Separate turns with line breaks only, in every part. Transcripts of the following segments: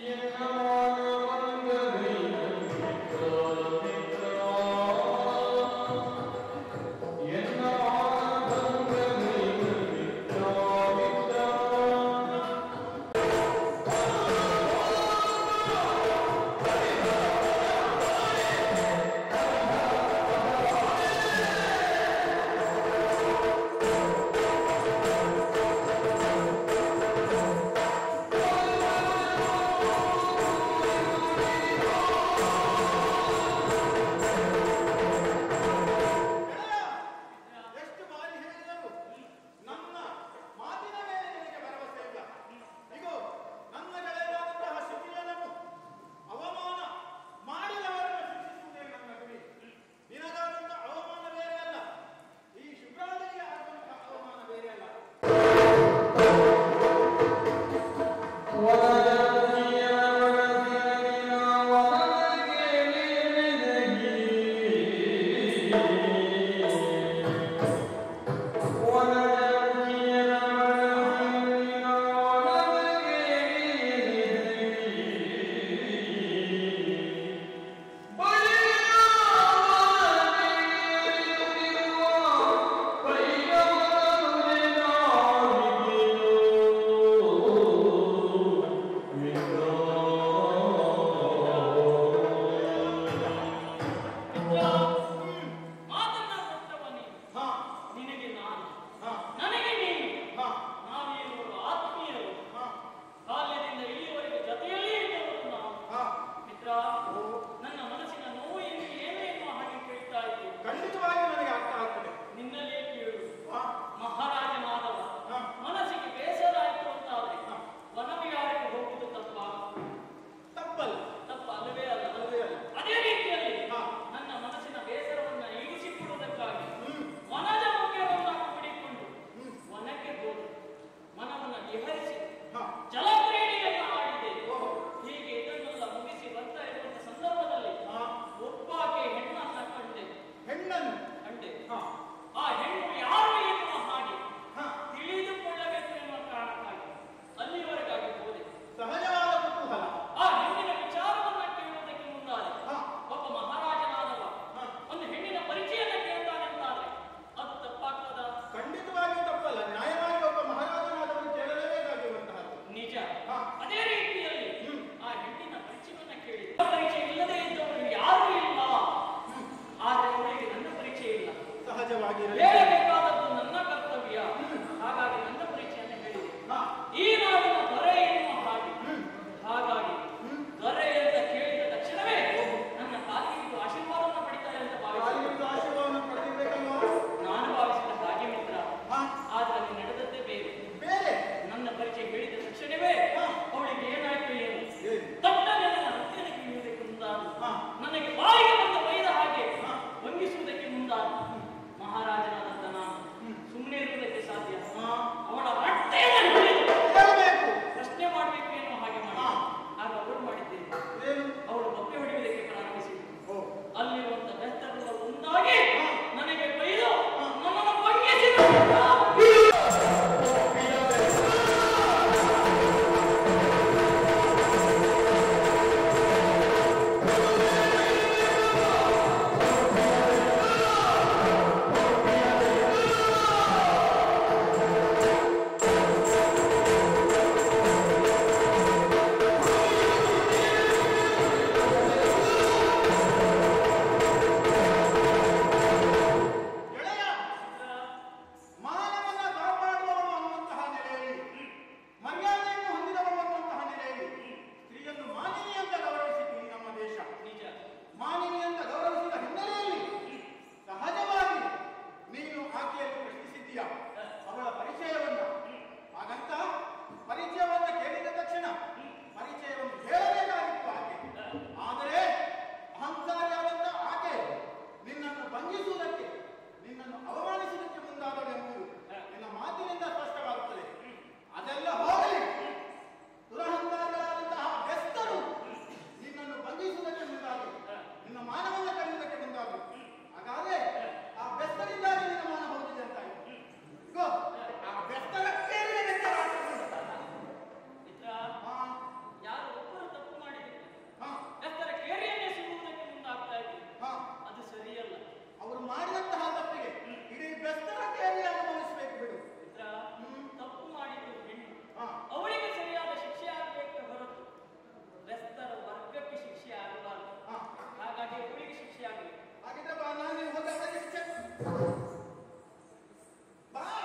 ಿ ಬಾರ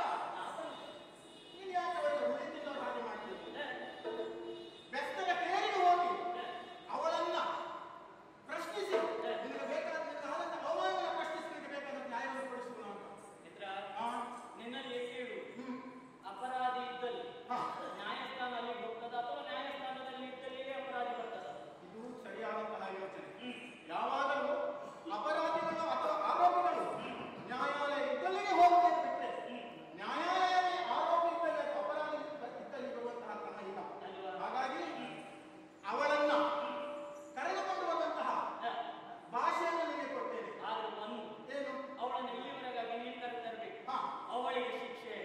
ನೀನು ಯಾಕೆ ಅವಳಿಗೆ ಉಳಿದಿಲ್ಲ ಹಾಗೆ ಮಾಡ್ತಿದ್ದೆ ಬೆಸ್ತದ ಕೇರಿಗೆ ಹೋಗಿ ಅವಳನ್ನ ಪ್ರಶ್ನಿಸಿ ನಿನಗೆ ಬೇಕಾದ ನಿನ್ನ ಹಾಲನ್ನ ಅವಮಾನ ಪ್ರಶ್ನಿಸಲಿಕ್ಕೆ ಬೇಕಾದ ನ್ಯಾಯವನ್ನು ಕೊಡಿಸುವ ನಾನು
ಮಿತ್ರ
ಆ,
ನಿನ್ನಲ್ಲಿ ಕೇಳು
ಹ್ಮ್.
ಅಪರಾಧಿ ಇದ್ದಲ್ಲಿ
ಹಾ.
ನ್ಯಾಯಸ್ಥಾನ ಅಲ್ಲಿ ಹೋಗ್ತದ ಅಥವಾ ನ್ಯಾಯಸ್ಥಾನದಲ್ಲಿ ಇದ್ದಲ್ಲಿಯೇ ಅಪರಾಧಿ ಬರ್ತದ
ಇದು ಸರಿಯಾದಂತಹ ಯೋಚನೆ ಯಾವಾಗಲೂ ಅಪರಾಧಿಗಳು ಅಥವಾ ಆರೋಪಿಗಳು ನ್ಯಾಯಾಲಯ ಇದ್ದಲ್ಲಿಗೆ ಹೋಗಬೇಕು ಬಿಟ್ಟರೆ ನ್ಯಾಯಾಲಯವೇ ಆರೋಪಿ ಇದ್ದಲ್ಲಿ ಅಥವಾ ಅಪರಾಧಿ ಇದ್ದಲ್ಲಿ ಬರುವಂತಹ ಕ್ರಮ ಇಲ್ಲ
ಅಲ್ವಾ?
ಹಾಗಾಗಿ ಅವಳನ್ನ ಕರೆದುಕೊಂಡು ಬಂದಂತಹ
ಹ.
ಭಾಷೆಯನ್ನು ನಿಮಗೆ ಕೊಡ್ತೇನೆ
ಆದ್ರೆ ಒಂದು
ಏನು
ಅವಳನ್ನು ಇಲ್ಲಿವರೆಗಾಗಿ ನೀನು ಕರೆದು ತರಬೇಕು
ಹಾ.
ಅವಳಿಗೆ ಶಿಕ್ಷೆ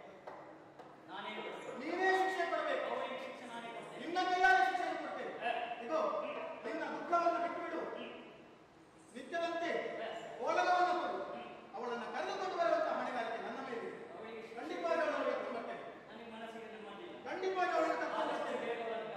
ನಾನೇ ಕೊಡ್ತೇನೆ
ನೀವೇ ಶಿಕ್ಷೆ ಕೊಡಬೇಕು
ಅವಳಿಗೆ ಶಿಕ್ಷೆ ನಾನೇ ಕೊಡ್ತೇನೆ
ನಿನ್ನ ಕೈಯಾದ ಶಿಕ್ಷೆಯನ್ನು ಕೊಡ್ತೇನೆ
ಹ.
ಇದು ನಿನ್ನ ದುಃಖವನ್ನು ಬಿಟ್ಟುಬಿಡು ನಿತ್ಯದಂತೆ
ಹ.
ಓಲಗವನ್ನು ಕೊಡು ಅವಳನ್ನು ಕರೆದುಕೊಂಡು ಬರುವಂತಹ ಹೊಣೆಗಾರಿಕೆ ನನ್ನ ಮೇಲೆ ಇದೆ.
ಅವಳಿಗೆ ಶಿಕ್ಷೆ
ಖಂಡಿತವಾಗಿ ಅವಳನ್ನು ಕರ್ಕೊಂಡು ಬರ್ತೇನೆ
ನನಗೆ ಮನಸ್ಸಿಗೆ ನೆಮ್ಮದಿ ಇಲ್ಲ
ಖಂಡಿತವಾಗಿ ಅವಳನ್ನು ಕರ್ಕೊಂಡು
ಆದಷ್ಟು
ಬರ್ತೇನೆ
ಬೇಗ ಅವಳನ್ನು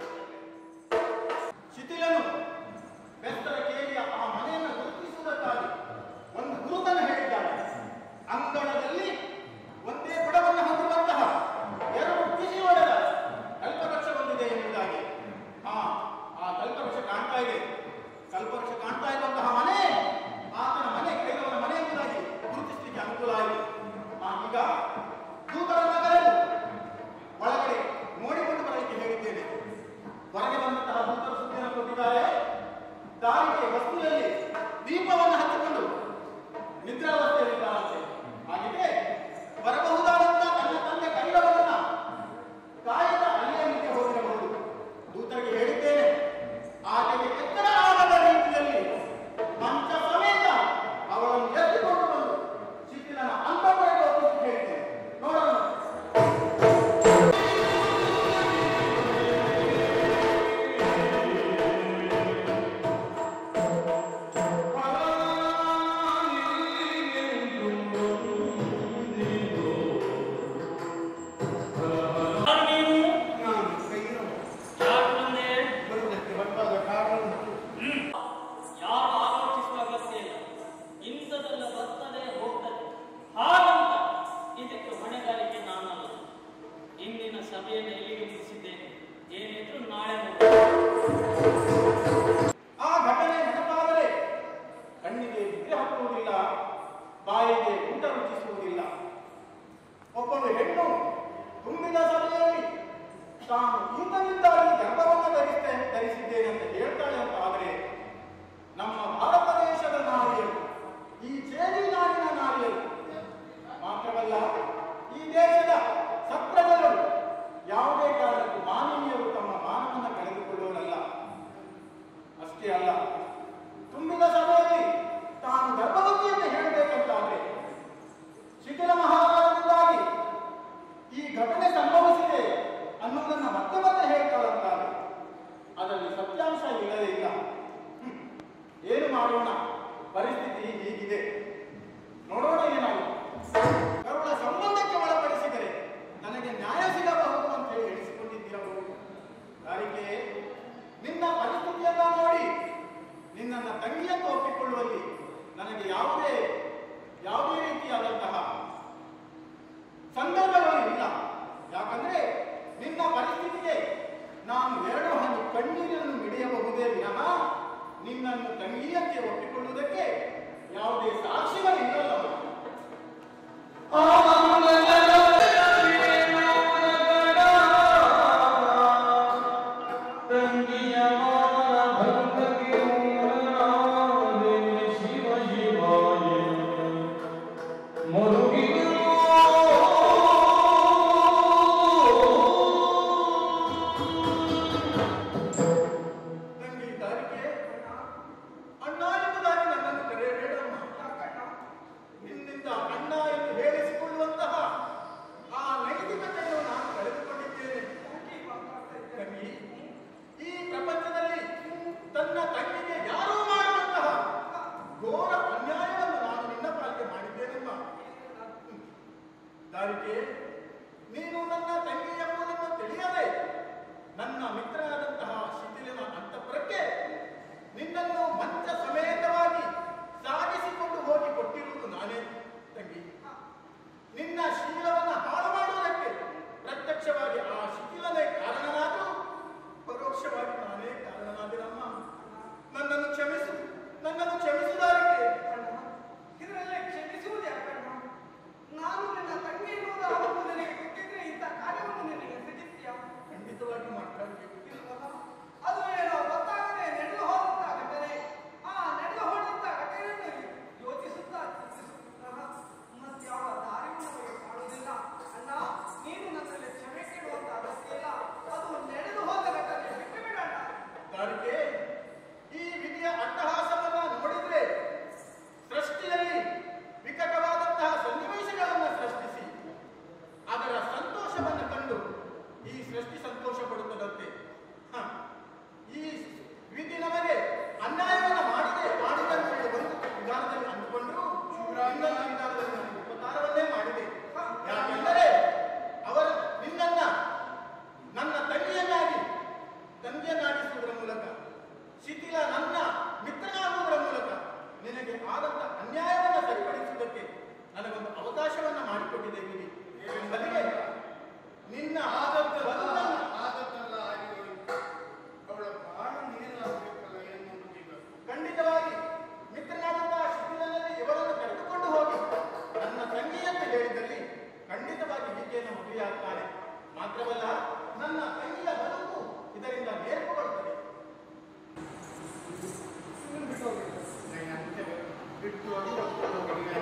ಕರೆದು
ಶಿಥಿಲನು ಬೆಸ್ತರ ಕೇಳಿಯ ಆ ಮನೆಯನ್ನು ಗುರುತಿಸುವುದಕ್ಕಾಗಿ ಒಂದು ಗುರುತನ್ನು ಹೇಳಿದ್ದಾನೆ ಅಂಗಳದಲ್ಲಿ ಒಂದೇ ಬುಡವನ್ನು ಹೊಂದಿರುವಂತಹ ಎರಡು ಕಿಸಿ ಹೊಡೆದ ಕಲ್ಪವೃಕ್ಷ ಬಂದಿದೆ ಎನ್ನುವುದಾಗಿ ಹಾ ಆ ಕಲ್ಪವೃಕ್ಷ ಕಾಣ್ತಾ ಇದೆ ಕಲ್ಪವೃಕ್ಷ ಕಾಣ್ತಾ ಇರುವಂತಹ ಮನೆ ಆತನ ಮನೆ ಕೈಲವನ ಮನೆ ಎಂಬುದಾಗಿ ಗುರುತಿಸಲಿಕ್ಕೆ ಅನುಕೂಲ ಆಯಿತು ಆ, ಈಗ ದೂತರನ್ನ ಕರೆದು ಒಳಗಡೆ ನೋಡಿಕೊಂಡು ಬರಲಿಕ್ಕೆ ಹೇಳಿದ್ದೇನೆ ಹೊರಗೆ ಬಂದಂತಹ ದೂತರು ಸುದ್ದಿಯನ್ನು ಕೊಟ್ಟಿದ್ದಾರೆ ದಾರಿಗೆ ವಸ್ತುವಿನಲ್ಲಿ ದೀಪವನ್ನು ಹಚ್ಚಿಕೊಂಡು ನಿದ್ರಾವಸ್ಥೆಯಲ್ಲಿದ್ದಾರಂತೆ ಹಾಗಿದೆ ಬರಬಹುದಾದಂತ ತನ್ನ ತಂದೆ ಕೈಲವನ್ನ ಕಾಯದ ಅಲ್ಲಿಯ ನಿತ್ಯ ಹೋಗಿರಬಹುದು ದೂತರಿಗೆ ಹೇಳಿದ್ದೇನೆ ಆಕೆಗೆ ಎತ್ತರ ಆಗದ ರೀತಿಯಲ್ಲಿ ಮಂಚ ಸಮೇತ ಅವಳನ್ನು ಎತ್ತಿಕೊಂಡು ಬಂದು ಶಿಥಿಲನ ಅಂತಃಪುರಕ್ಕೆ ಒಪ್ಪಿಸಿ ಹೇಳಿದ್ದೇನೆ ನೋಡೋಣ
ಯಾರು ನೀನು
ನಾನು ಕೈಯಿರೋ
ಯಾರು ಬಂದೆ
ಬರುವುದಕ್ಕೆ ಬಂದಾಗ ಕಾರಣ
ಯಾರು ಆಲೋಚಿಸುವ ಅಗತ್ಯ ಇಲ್ಲ ಇಂಥದೆಲ್ಲ ಬರ್ತದೆ ಹೋಗ್ತದೆ ಹಾಗಂತ ಇದಕ್ಕೆ ಹೊಣೆಗಾರಿಕೆ ನಾನಲ್ಲ ಇಂದಿನ ಸಭೆಯನ್ನು ಎಲ್ಲಿಗೆ ಮುಗಿಸಿದ್ದೇನೆ ಏನಿದ್ರು ನಾಳೆ ಹೋಗ್ತದೆ
ಆ ಘಟನೆ ನೆನಪಾದರೆ ಕಣ್ಣಿಗೆ ನಿದ್ರೆ ಹಾಕುವುದಿಲ್ಲ ಬಾಯಿಗೆ ಊಟ ರುಚಿಸುವುದಿಲ್ಲ ಒಬ್ಬಳು ಹೆಣ್ಣು ತುಂಬಿದ ಸಭೆಯಲ್ಲಿ ತಾನು ಈತನಿಂದಾಗಿ ಗರ್ಭವನ್ನು ಧರಿಸ್ತೇ ಧರಿಸಿದ್ದೇನೆ ಅಂತ ಹೇಳ್ತಾಳೆ ಅಂತ ಆದರೆ ನಮ್ಮ ಭಾರತ ದೇಶದ ನಾರಿಯರು ಈ ಚೇರಿ ನಾಡಿನ ನಾರಿಯರು ಮಾತ್ರವಲ್ಲ ಈ ದೇಶದ ಸಪ್ರಜರು ಯಾವುದೇ ಕಾರಣಕ್ಕೂ ಮಾನವೀಯರು ತಮ್ಮ ಮಾನವನ್ನು ಕಳೆದುಕೊಳ್ಳುವರಲ್ಲ ಅಷ್ಟೇ ಅಲ್ಲ ತುಂಬಿದ ಸಭೆಯಲ್ಲಿ ತಾನು ಗರ್ಭವತಿಯನ್ನು ಹೇಳಬೇಕಂತಾದ್ರೆ ಶಿಥಿಲ ಮಹಾರಾಜನಿಂದಾಗಿ ಈ ಘಟನೆ ಸಂಭವಿಸಿದೆ ಅನ್ನೋದನ್ನ ಮತ್ತೆ ಮತ್ತೆ ಹೇಳ್ತಾಳಂತಾರೆ ಅದರಲ್ಲಿ ಸತ್ಯಾಂಶ ಇಲ್ಲದೇ ಇಲ್ಲ ಹ್ಮ್. ಏನು ಮಾಡೋಣ ಪರಿಸ್ಥಿತಿ ಹೀಗಿದೆ ನೋಡೋಣ ಏನಾಗುತ್ತೆ ಕರುಳ ಸಂಬಂಧಕ್ಕೆ ಒಳಪಡಿಸಿದರೆ ನನಗೆ ನ್ಯಾಯ ಸಿಗಬಹುದು ಅಂತ ಹೇಳಿ ಎಣಿಸಿಕೊಂಡಿದ್ದಿರಬಹುದು ಯಾರಿಗೆ ನಿನ್ನ ಪರಿಸ್ಥಿತಿಯನ್ನ ನೋಡಿ ನಿನ್ನನ್ನ ತಂಗಿಯಂತ ಒಪ್ಪಿಕೊಳ್ಳುವಲ್ಲಿ ನನಗೆ ಯಾವುದೇ ಯಾವುದೇ ರೀತಿಯಾದಂತಹ ಸಂದರ್ಭಗಳು ಇಲ್ಲ ಯಾಕಂದ್ರೆ ನಿನ್ನ ಪರಿಸ್ಥಿತಿಗೆ ನಾನು ಎರಡು ಹನಿ ಕಣ್ಣೀರನ್ನು ಮಿಡಿಯಬಹುದೇ ವಿನಃ ನಿನ್ನನ್ನು ತಂಗಿಯಂತೆ ಒಪ್ಪಿಕೊಳ್ಳುವುದಕ್ಕೆ ಯಾವುದೇ ಸಾಕ್ಷಿಗಳು ಇರಲ್ಲ ತಂಗಿ ದಾರಿಗೆ ಅಣ್ಣ ಎಂಬುದಾಗಿ ನನ್ನನ್ನು ಕರೆಯಬೇಡಮ್ಮ ನಿನ್ನಿಂದ ಅಣ್ಣ ಎಂದು ಹೇಳಿಸಿಕೊಳ್ಳುವಂತಹ ಆ ನೈತಿಕತೆಯನ್ನು ನಾನು ಕಳೆದುಕೊಂಡಿದ್ದೇನೆ ತಂಗಿ ಈ ಪ್ರಪಂಚದಲ್ಲಿ ಮುಖ್ಯವಾಗಿ ವಸ್ತುವನ್ನು ಕಡಿಮೆ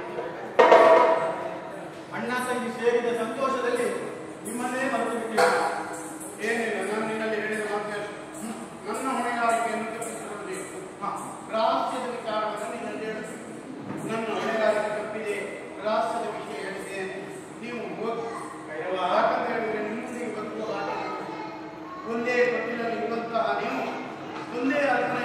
ಅಣ್ಣ ತಂಗಿ ಸೇರಿದ ಸಂತೋಷದಲ್ಲಿ ನಿಮ್ಮನ್ನೇ ಮರೆತು ಬಿಟ್ಟಿಲ್ಲ
ಏನಿಲ್ಲ ನಾನು ನಿನ್ನಲ್ಲಿ ಹೇಳಿದ ಮಾತು ಅಷ್ಟೇ. ನನ್ನ ಹೊಣೆಗಾರಿಕೆಯನ್ನು ತಪ್ಪಿಸಿಕೊಳ್ಳಬೇಕು ರಹಸ್ಯದ ವಿಚಾರವನ್ನು ನಿನ್ನಲ್ಲಿ ಹೇಳಿದೆ ನನ್ನ ಹೊಣೆಗಾರಿಕೆ ತಪ್ಪಿದೆ ರಹಸ್ಯದ ವಿಷಯ ಹೇಳಿದೆ ನೀವು ಹೋಗಿ
ಭೈರವ
ಯಾಕಂತ ಹೇಳಿದ್ರೆ ನಿಮ್ಮೊಂದಿಗೆ ಬದುಕುವ ಹಾಗೆ ಒಂದೇ ತೊಟ್ಟಿಲಲ್ಲಿ ಇರುವಂತಹ ನೀವು ಒಂದೇ ಅರ್ಥ